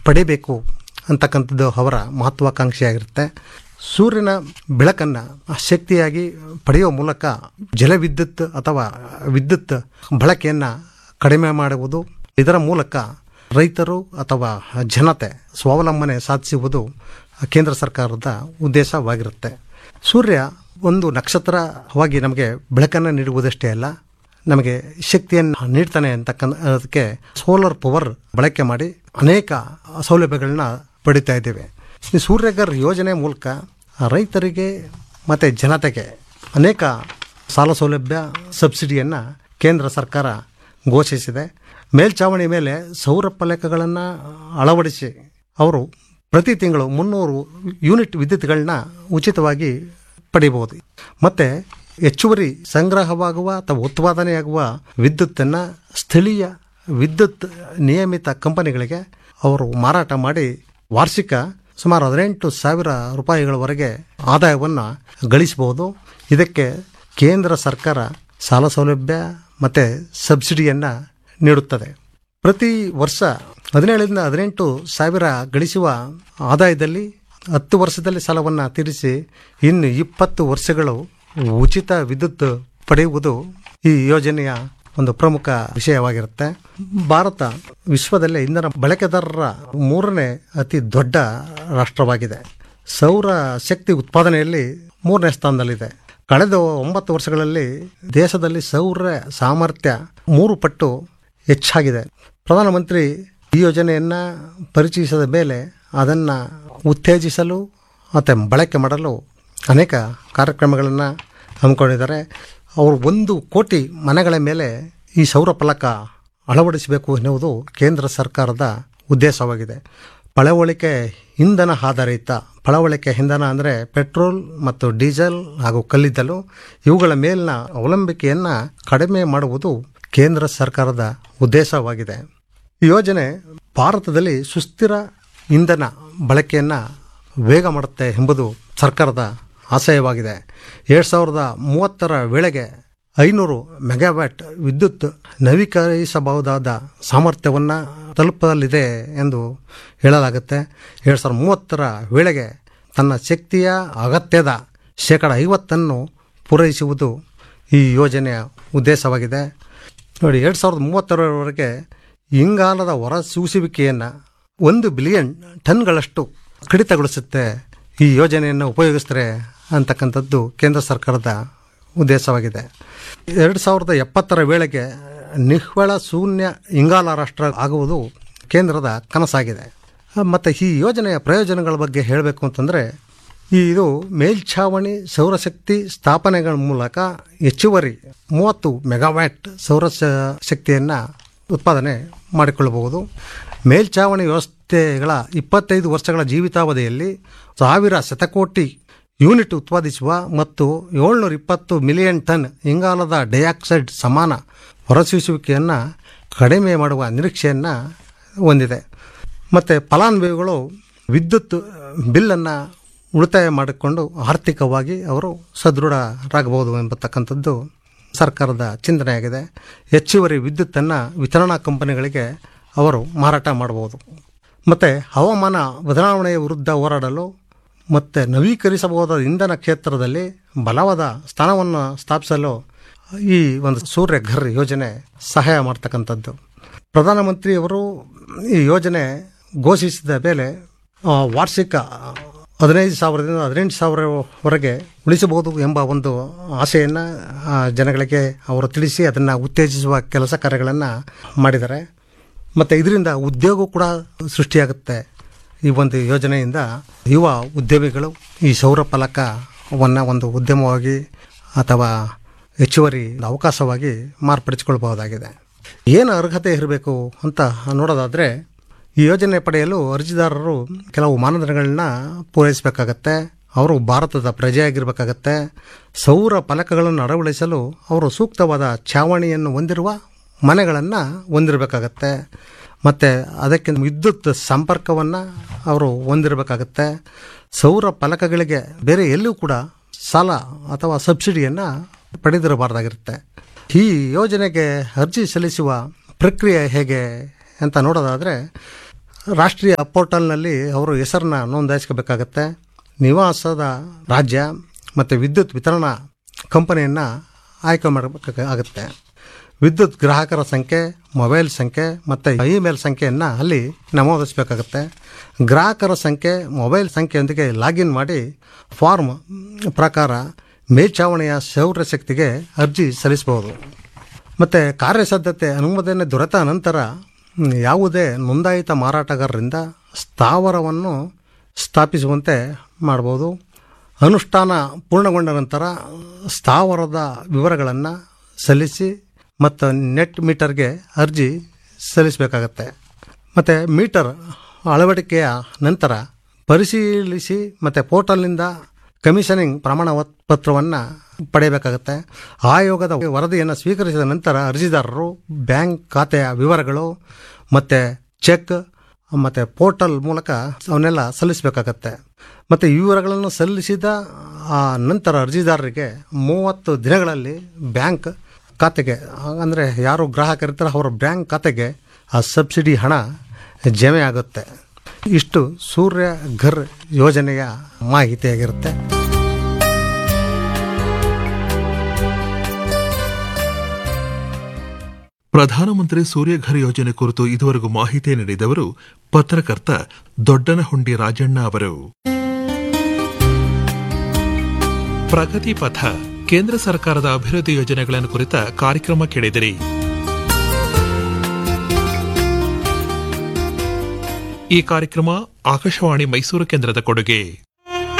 ಪಡಿಬೇಕು ಅಂತಕ್ಕಂಥದ್ದು ಅವರ ಮಹತ್ವಾಕಾಂಕ್ಷೆಯಾಗಿರುತ್ತೆ ಸೂರ್ಯನ ಬೆಳಕನ್ನು ಶಕ್ತಿಯಾಗಿ ಪಡೆಯುವ ಮೂಲಕ ಜಲವಿದ್ಯುತ್ ಅಥವಾ ವಿದ್ಯುತ್ ಬಳಕೆಯನ್ನು ಕಡಿಮೆ ಮಾಡುವುದು ಇದರ ಮೂಲಕ ರೈತರು ಅಥವಾ ಜನತೆ ಸ್ವಾವಲಂಬನೆ ಸಾಧಿಸುವುದು ಕೇಂದ್ರ ಸರ್ಕಾರದ ಉದ್ದೇಶವಾಗಿರುತ್ತೆ ಸೂರ್ಯ ಒಂದು ನಕ್ಷತ್ರವಾಗಿ ನಮಗೆ ಬೆಳಕನ್ನು ನೀಡುವುದಷ್ಟೇ ಅಲ್ಲ ನಮಗೆ ಶಕ್ತಿಯನ್ನು ನೀಡ್ತಾನೆ ಅಂತಕ್ಕಂಥ ಅದಕ್ಕೆ ಸೋಲಾರ್ ಪವರ್ ಬಳಕೆ ಮಾಡಿ ಅನೇಕ ಸೌಲಭ್ಯಗಳನ್ನ ಪಡಿತಾ ಇದ್ದೇವೆ ಈ ಸೂರ್ಯಗರ್ ಯೋಜನೆ ಮೂಲಕ ರೈತರಿಗೆ ಮತ್ತು ಜನತೆಗೆ ಅನೇಕ ಸಾಲ ಸೌಲಭ್ಯ ಸಬ್ಸಿಡಿಯನ್ನು ಕೇಂದ್ರ ಸರ್ಕಾರ ಘೋಷಿಸಿದೆ ಮೇಲ್ಛಾವಣಿ ಮೇಲೆ ಸೌರ ಫಲಕಗಳನ್ನು ಅಳವಡಿಸಿ ಅವರು ಪ್ರತಿ ತಿಂಗಳು ಮುನ್ನೂರು ಯೂನಿಟ್ ವಿದ್ಯುತ್ಗಳನ್ನ ಉಚಿತವಾಗಿ ಪಡಿಬಹುದು ಮತ್ತು ಹೆಚ್ಚುವರಿ ಸಂಗ್ರಹವಾಗುವ ಅಥವಾ ಉತ್ಪಾದನೆಯಾಗುವ ವಿದ್ಯುತ್ತನ್ನು ಸ್ಥಳೀಯ ವಿದ್ಯುತ್ ನಿಯಮಿತ ಕಂಪನಿಗಳಿಗೆ ಅವರು ಮಾರಾಟ ಮಾಡಿ ವಾರ್ಷಿಕ ಸುಮಾರು ಹದಿನೆಂಟು ಸಾವಿರ ರೂಪಾಯಿಗಳವರೆಗೆ ಆದಾಯವನ್ನು ಗಳಿಸಬಹುದು ಇದಕ್ಕೆ ಕೇಂದ್ರ ಸರ್ಕಾರ ಸಾಲ ಸೌಲಭ್ಯ ಮತ್ತು ಸಬ್ಸಿಡಿಯನ್ನು ನೀಡುತ್ತದೆ ಪ್ರತಿ ವರ್ಷ ಹದಿನೇಳರಿಂದ ಹದಿನೆಂಟು ಸಾವಿರ ಗಳಿಸುವ ಆದಾಯದಲ್ಲಿ ಹತ್ತು ವರ್ಷದಲ್ಲಿ ಸಾಲವನ್ನು ತೀರಿಸಿ ಇನ್ನು ಇಪ್ಪತ್ತು ವರ್ಷಗಳು ಉಚಿತ ವಿದ್ಯುತ್ ಪಡೆಯುವುದು ಈ ಯೋಜನೆಯ ಒಂದು ಪ್ರಮುಖ ವಿಷಯವಾಗಿರುತ್ತೆ ಭಾರತ ವಿಶ್ವದಲ್ಲೇ ಇಂಧನ ಬಳಕೆದಾರರ ಮೂರನೇ ಅತಿ ದೊಡ್ಡ ರಾಷ್ಟ್ರವಾಗಿದೆ ಸೌರ ಶಕ್ತಿ ಉತ್ಪಾದನೆಯಲ್ಲಿ ಮೂರನೇ ಸ್ಥಾನದಲ್ಲಿದೆ ಕಳೆದ ಒಂಬತ್ತು ವರ್ಷಗಳಲ್ಲಿ ದೇಶದಲ್ಲಿ ಸೌರ ಸಾಮರ್ಥ್ಯ ಮೂರು ಪಟ್ಟು ಹೆಚ್ಚಾಗಿದೆ ಪ್ರಧಾನಮಂತ್ರಿ ಈ ಯೋಜನೆಯನ್ನು ಪರಿಚಯಿಸಿದ ಮೇಲೆ ಅದನ್ನು ಉತ್ತೇಜಿಸಲು ಮತ್ತು ಬಳಕೆ ಮಾಡಲು ಅನೇಕ ಕಾರ್ಯಕ್ರಮಗಳನ್ನು ಹಮ್ಮಿಕೊಂಡಿದ್ದಾರೆ ಅವರು ಒಂದು ಕೋಟಿ ಮನೆಗಳ ಮೇಲೆ ಈ ಸೌರ ಫಲಕ ಅಳವಡಿಸಬೇಕು ಎನ್ನುವುದು ಕೇಂದ್ರ ಸರ್ಕಾರದ ಉದ್ದೇಶವಾಗಿದೆ ಪಳವಳಿಕೆ ಇಂಧನ ಆಧಾರಿತ ಪಳವಳಿಕೆ ಇಂಧನ ಅಂದರೆ ಪೆಟ್ರೋಲ್ ಮತ್ತು ಡೀಸೆಲ್ ಹಾಗೂ ಕಲ್ಲಿದ್ದಲು ಇವುಗಳ ಮೇಲಿನ ಅವಲಂಬಿಕೆಯನ್ನು ಕಡಿಮೆ ಮಾಡುವುದು ಕೇಂದ್ರ ಸರ್ಕಾರದ ಉದ್ದೇಶವಾಗಿದೆ ಈ ಯೋಜನೆ ಭಾರತದಲ್ಲಿ ಸುಸ್ಥಿರ ಇಂಧನ ಬಳಕೆಯನ್ನು ವೇಗ ಮಾಡುತ್ತೆ ಎಂಬುದು ಸರ್ಕಾರದ ಆಶಯವಾಗಿದೆ ಎರಡು ಸಾವಿರದ ಮೂವತ್ತರ ವೇಳೆಗೆ ಐನೂರು ಮೆಗಾವ್ಯಾಟ್ ವಿದ್ಯುತ್ ನವೀಕರಿಸಬಹುದಾದ ಸಾಮರ್ಥ್ಯವನ್ನು ತಲುಪಲಿದೆ ಎಂದು ಹೇಳಲಾಗುತ್ತೆ ಎರಡು ಸಾವಿರದ ಮೂವತ್ತರ ವೇಳೆಗೆ ತನ್ನ ಶಕ್ತಿಯ ಅಗತ್ಯದ ಶೇಕಡ ಐವತ್ತನ್ನು ಪೂರೈಸುವುದು ಈ ಯೋಜನೆಯ ಉದ್ದೇಶವಾಗಿದೆ ನೋಡಿ ಎರಡು ಸಾವಿರದ ಮೂವತ್ತರವರೆಗೆ ಇಂಗಾಲದ ಹೊರಸೂಸುವಿಕೆಯನ್ನು ಒಂದು ಬಿಲಿಯನ್ ಟನ್ಗಳಷ್ಟು ಕಡಿತಗೊಳಿಸುತ್ತೆ ಈ ಯೋಜನೆಯನ್ನು ಉಪಯೋಗಿಸ್ತಾರೆ ಅಂತಕ್ಕಂಥದ್ದು ಕೇಂದ್ರ ಸರ್ಕಾರದ ಉದ್ದೇಶವಾಗಿದೆ ಎರಡು ಸಾವಿರದ ಎಪ್ಪತ್ತರ ವೇಳೆಗೆ ನಿವ್ವಳ ಶೂನ್ಯ ಇಂಗಾಲ ರಾಷ್ಟ್ರ ಆಗುವುದು ಕೇಂದ್ರದ ಕನಸಾಗಿದೆ ಮತ್ತು ಈ ಯೋಜನೆಯ ಪ್ರಯೋಜನಗಳ ಬಗ್ಗೆ ಹೇಳಬೇಕು ಅಂತಂದರೆ ಇದು ಮೇಲ್ಛಾವಣಿ ಸೌರಶಕ್ತಿ ಸ್ಥಾಪನೆಗಳ ಮೂಲಕ ಹೆಚ್ಚುವರಿ ಮೂವತ್ತು ಮೆಗಾವ್ಯಾಟ್ ಸೌರ ಶಕ್ತಿಯನ್ನು ಉತ್ಪಾದನೆ ಮಾಡಿಕೊಳ್ಳಬಹುದು ಮೇಲ್ಛಾವಣಿ ವ್ಯವಸ್ಥೆಗಳ ಇಪ್ಪತ್ತೈದು ವರ್ಷಗಳ ಜೀವಿತಾವಧಿಯಲ್ಲಿ ಸಾವಿರ ಶತಕೋಟಿ ಯೂನಿಟ್ ಉತ್ಪಾದಿಸುವ ಮತ್ತು ಏಳ್ನೂರ ಇಪ್ಪತ್ತು ಮಿಲಿಯನ್ ಟನ್ ಇಂಗಾಲದ ಡೈಆಕ್ಸೈಡ್ ಸಮಾನ ಹೊರಸೂಸುವಿಕೆಯನ್ನು ಕಡಿಮೆ ಮಾಡುವ ನಿರೀಕ್ಷೆಯನ್ನು ಹೊಂದಿದೆ ಮತ್ತು ಫಲಾನುಭವಿಗಳು ವಿದ್ಯುತ್ ಬಿಲ್ಲನ್ನು ಉಳಿತಾಯ ಮಾಡಿಕೊಂಡು ಆರ್ಥಿಕವಾಗಿ ಅವರು ಸದೃಢರಾಗಬಹುದು ಎಂಬತಕ್ಕಂಥದ್ದು ಸರ್ಕಾರದ ಚಿಂತನೆಯಾಗಿದೆ ಹೆಚ್ಚುವರಿ ವಿದ್ಯುತ್ತನ್ನು ವಿತರಣಾ ಕಂಪನಿಗಳಿಗೆ ಅವರು ಮಾರಾಟ ಮಾಡಬಹುದು ಮತ್ತು ಹವಾಮಾನ ಬದಲಾವಣೆಯ ವಿರುದ್ಧ ಹೋರಾಡಲು ಮತ್ತು ನವೀಕರಿಸಬಹುದಾದ ಇಂಧನ ಕ್ಷೇತ್ರದಲ್ಲಿ ಬಲವಾದ ಸ್ಥಾನವನ್ನು ಸ್ಥಾಪಿಸಲು ಈ ಒಂದು ಸೂರ್ಯ ಘರ್ ಯೋಜನೆ ಸಹಾಯ ಮಾಡ್ತಕ್ಕಂಥದ್ದು ಪ್ರಧಾನಮಂತ್ರಿಯವರು ಈ ಯೋಜನೆ ಘೋಷಿಸಿದ ಮೇಲೆ ಆ, ವಾರ್ಷಿಕ ಹದಿನೈದು ಸಾವಿರದಿಂದ ಹದಿನೆಂಟು ಸಾವಿರವರೆಗೆ ಉಳಿಸಬಹುದು ಎಂಬ ಒಂದು ಆಸೆಯನ್ನು ಜನಗಳಿಗೆ ಅವರು ತಿಳಿಸಿ ಅದನ್ನು ಉತ್ತೇಜಿಸುವ ಕೆಲಸ ಕಾರ್ಯಗಳನ್ನು ಮಾಡಿದ್ದಾರೆ ಮತ್ತು ಇದರಿಂದ ಉದ್ಯೋಗ ಕೂಡ ಸೃಷ್ಟಿಯಾಗುತ್ತೆ ಈ ಒಂದು ಯೋಜನೆಯಿಂದ ಯುವ ಉದ್ಯಮಿಗಳು ಈ ಸೌರ ಫಲಕವನ್ನು ಒಂದು ಉದ್ಯಮವಾಗಿ ಅಥವಾ ಹೆಚ್ಚುವರಿ ಅವಕಾಶವಾಗಿ ಮಾರ್ಪಡಿಸಿಕೊಳ್ಬಹುದಾಗಿದೆ ಏನು ಅರ್ಹತೆ ಇರಬೇಕು ಅಂತ ನೋಡೋದಾದರೆ ಈ ಯೋಜನೆ ಪಡೆಯಲು ಅರ್ಜಿದಾರರು ಕೆಲವು ಮಾನದಂಡಗಳನ್ನ ಪೂರೈಸಬೇಕಾಗತ್ತೆ ಅವರು ಭಾರತದ ಪ್ರಜೆಯಾಗಿರಬೇಕಾಗತ್ತೆ ಸೌರ ಫಲಕಗಳನ್ನು ಅಳವಡಿಸಲು ಅವರು ಸೂಕ್ತವಾದ ಛಾವಣಿಯನ್ನು ಹೊಂದಿರುವ ಮನೆಗಳನ್ನು ಹೊಂದಿರಬೇಕಾಗತ್ತೆ ಮತ್ತು ಅದಕ್ಕೆ ವಿದ್ಯುತ್ ಸಂಪರ್ಕವನ್ನು ಅವರು ಹೊಂದಿರಬೇಕಾಗತ್ತೆ ಸೌರ ಫಲಕಗಳಿಗೆ ಬೇರೆ ಎಲ್ಲೂ ಕೂಡ ಸಾಲ ಅಥವಾ ಸಬ್ಸಿಡಿಯನ್ನು ಪಡೆದಿರಬಾರ್ದಾಗಿರುತ್ತೆ ಈ ಯೋಜನೆಗೆ ಅರ್ಜಿ ಸಲ್ಲಿಸುವ ಪ್ರಕ್ರಿಯೆ ಹೇಗೆ ಅಂತ ನೋಡೋದಾದರೆ ರಾಷ್ಟ್ರೀಯ ಪೋರ್ಟಲ್ನಲ್ಲಿ ಅವರು ಹೆಸರನ್ನ ನೋಂದಾಯಿಸ್ಕೋಬೇಕಾಗತ್ತೆ ನಿವಾಸದ ರಾಜ್ಯ ಮತ್ತು ವಿದ್ಯುತ್ ವಿತರಣಾ ಕಂಪನಿಯನ್ನು ಆಯ್ಕೆ ಮಾಡಬೇಕಾಗುತ್ತೆ ವಿದ್ಯುತ್ ಗ್ರಾಹಕರ ಸಂಖ್ಯೆ ಮೊಬೈಲ್ ಸಂಖ್ಯೆ ಮತ್ತು ಇಮೇಲ್ ಸಂಖ್ಯೆಯನ್ನು ಅಲ್ಲಿ ನಮೂದಿಸಬೇಕಾಗತ್ತೆ ಗ್ರಾಹಕರ ಸಂಖ್ಯೆ ಮೊಬೈಲ್ ಸಂಖ್ಯೆಯೊಂದಿಗೆ ಲಾಗಿನ್ ಮಾಡಿ ಫಾರ್ಮ್ ಪ್ರಕಾರ ಮೇಲ್ಛಾವಣಿಯ ಸೌರ ಶಕ್ತಿಗೆ ಅರ್ಜಿ ಸಲ್ಲಿಸಬಹುದು ಮತ್ತು ಕಾರ್ಯಸಾಧ್ಯತೆ ಅನುಮೋದನೆ ದೊರೆತ ನಂತರ ಮ್, ಯಾವುದೇ ನೋಂದಾಯಿತ ಮಾರಾಟಗಾರರಿಂದ ಸ್ಥಾವರವನ್ನು ಸ್ಥಾಪಿಸುವಂತೆ ಮಾಡ್ಬೋದು ಅನುಷ್ಠಾನ ಪೂರ್ಣಗೊಂಡ ನಂತರ ಸ್ಥಾವರದ ವಿವರಗಳನ್ನು ಸಲ್ಲಿಸಿ ಮತ್ತು ನೆಟ್ ಮೀಟರ್ಗೆ ಅರ್ಜಿ ಸಲ್ಲಿಸಬೇಕಾಗತ್ತೆ ಮತ್ತು ಮೀಟರ್ ಅಳವಡಿಕೆಯ ನಂತರ ಪರಿಶೀಲಿಸಿ ಮತ್ತು ಪೋರ್ಟಲ್ನಿಂದ ಕಮಿಷನಿಂಗ್ ಪ್ರಮಾಣ ವತ್- ಪತ್ರವನ್ನು ಪಡೆಯಬೇಕಾಗುತ್ತೆ ಆಯೋಗದ ವರದಿಯನ್ನು ಸ್ವೀಕರಿಸಿದ ನಂತರ ಅರ್ಜಿದಾರರು ಬ್ಯಾಂಕ್ ಖಾತೆಯ ವಿವರಗಳು ಮತ್ತು ಚೆಕ್ ಮತ್ತು ಪೋರ್ಟಲ್ ಮೂಲಕ ಅವನ್ನೆಲ್ಲ ಸಲ್ಲಿಸಬೇಕಾಗತ್ತೆ ಮತ್ತು ಈ ವಿವರಗಳನ್ನು ಸಲ್ಲಿಸಿದ ಆ ನಂತರ ಅರ್ಜಿದಾರರಿಗೆ ಮೂವತ್ತು ದಿನಗಳಲ್ಲಿ ಬ್ಯಾಂಕ್ ಖಾತೆಗೆ ಅಂದರೆ ಯಾರು ಗ್ರಾಹಕರಿರ್ತಾರೆ ಅವರ ಬ್ಯಾಂಕ್ ಖಾತೆಗೆ ಆ ಸಬ್ಸಿಡಿ ಹಣ ಜಮೆ ಆಗುತ್ತೆ ಇಷ್ಟು ಸೂರ್ಯ ಘರ್ ಯೋಜನೆಯ ಮಾಹಿತಿಯಾಗಿರುತ್ತೆ ಪ್ರಧಾನಮಂತ್ರಿ ಸೂರ್ಯಘರ್ ಯೋಜನೆ ಕುರಿತು ಇದುವರೆಗೂ ಮಾಹಿತಿ ನೀಡಿದವರು ಪತ್ರಕರ್ತ ದೊಡ್ಡನಹುಂಡಿ ರಾಜಣ್ಣ ಅವರು ಪ್ರಗತಿ ಪಥ ಕೇಂದ್ರ ಸರ್ಕಾರದ ಅಭಿವೃದ್ಧಿ ಯೋಜನೆಗಳನ್ನು ಕುರಿತ ಕಾರ್ಯಕ್ರಮ ಕೇಳಿದಿರಿ ಈ ಕಾರ್ಯಕ್ರಮ ಆಕಾಶವಾಣಿ ಮೈಸೂರು ಕೇಂದ್ರದ ಕೊಡುಗೆ